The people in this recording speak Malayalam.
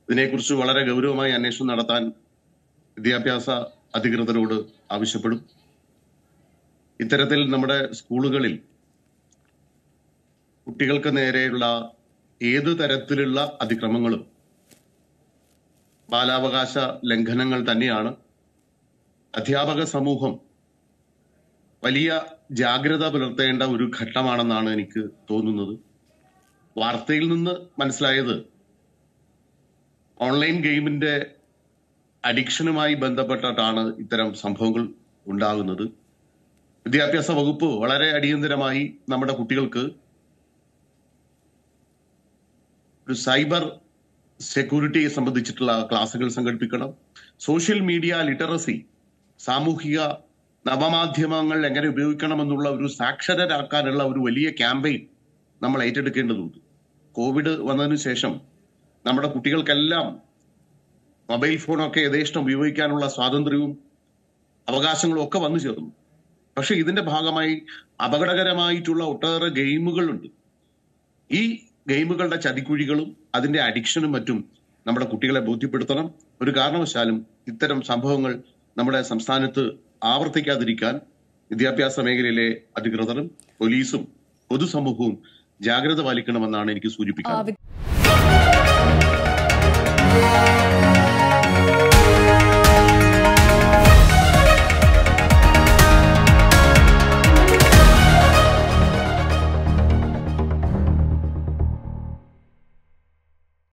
ഇതിനെക്കുറിച്ച് വളരെ ഗൗരവമായി അന്വേഷണം നടത്താൻ വിദ്യാഭ്യാസ അധികൃതരോട് ആവശ്യപ്പെടും ഇത്തരത്തിൽ നമ്മുടെ സ്കൂളുകളിൽ കുട്ടികൾക്ക് നേരെയുള്ള ഏത് തരത്തിലുള്ള അതിക്രമങ്ങളും ബാലാവകാശ ലംഘനങ്ങൾ തന്നെയാണ് അധ്യാപക സമൂഹം വലിയ ജാഗ്രത പുലർത്തേണ്ട ഒരു ഘട്ടമാണെന്നാണ് എനിക്ക് തോന്നുന്നത് വാർത്തയിൽ നിന്ന് മനസ്സിലായത് ഓൺലൈൻ ഗെയിമിന്റെ അഡിക്ഷനുമായി ബന്ധപ്പെട്ടിട്ടാണ് ഇത്തരം സംഭവങ്ങൾ ഉണ്ടാകുന്നത് വിദ്യാഭ്യാസ വകുപ്പ് വളരെ അടിയന്തരമായി നമ്മുടെ കുട്ടികൾക്ക് ഒരു സൈബർ സെക്യൂരിറ്റിയെ സംബന്ധിച്ചിട്ടുള്ള ക്ലാസുകൾ സംഘടിപ്പിക്കണം സോഷ്യൽ മീഡിയ ലിറ്ററസി സാമൂഹിക നവമാധ്യമങ്ങൾ എങ്ങനെ ഉപയോഗിക്കണമെന്നുള്ള ഒരു സാക്ഷരരാക്കാനുള്ള ഒരു വലിയ ക്യാമ്പയിൻ നമ്മൾ ഏറ്റെടുക്കേണ്ടതുണ്ട് കോവിഡ് വന്നതിന് ശേഷം നമ്മുടെ കുട്ടികൾക്കെല്ലാം മൊബൈൽ ഫോണൊക്കെ യഥേഷ്ടം ഉപയോഗിക്കാനുള്ള സ്വാതന്ത്ര്യവും അവകാശങ്ങളും ഒക്കെ വന്നു ചേർന്നു പക്ഷെ ഇതിന്റെ ഭാഗമായി അപകടകരമായിട്ടുള്ള ഒട്ടേറെ ഗെയിമുകളുണ്ട് ഈ ഗെയിമുകളുടെ ചതിക്കുഴികളും അതിന്റെ അഡിക്ഷനും മറ്റും നമ്മുടെ കുട്ടികളെ ബോധ്യപ്പെടുത്തണം ഒരു കാരണവശാലും ഇത്തരം സംഭവങ്ങൾ നമ്മുടെ സംസ്ഥാനത്ത് ആവർത്തിക്കാതിരിക്കാൻ വിദ്യാഭ്യാസ മേഖലയിലെ അധികൃതരും പോലീസും പൊതുസമൂഹവും ജാഗ്രത പാലിക്കണമെന്നാണ് എനിക്ക് ആ, സൂചിപ്പിക്കുന്നത് വി-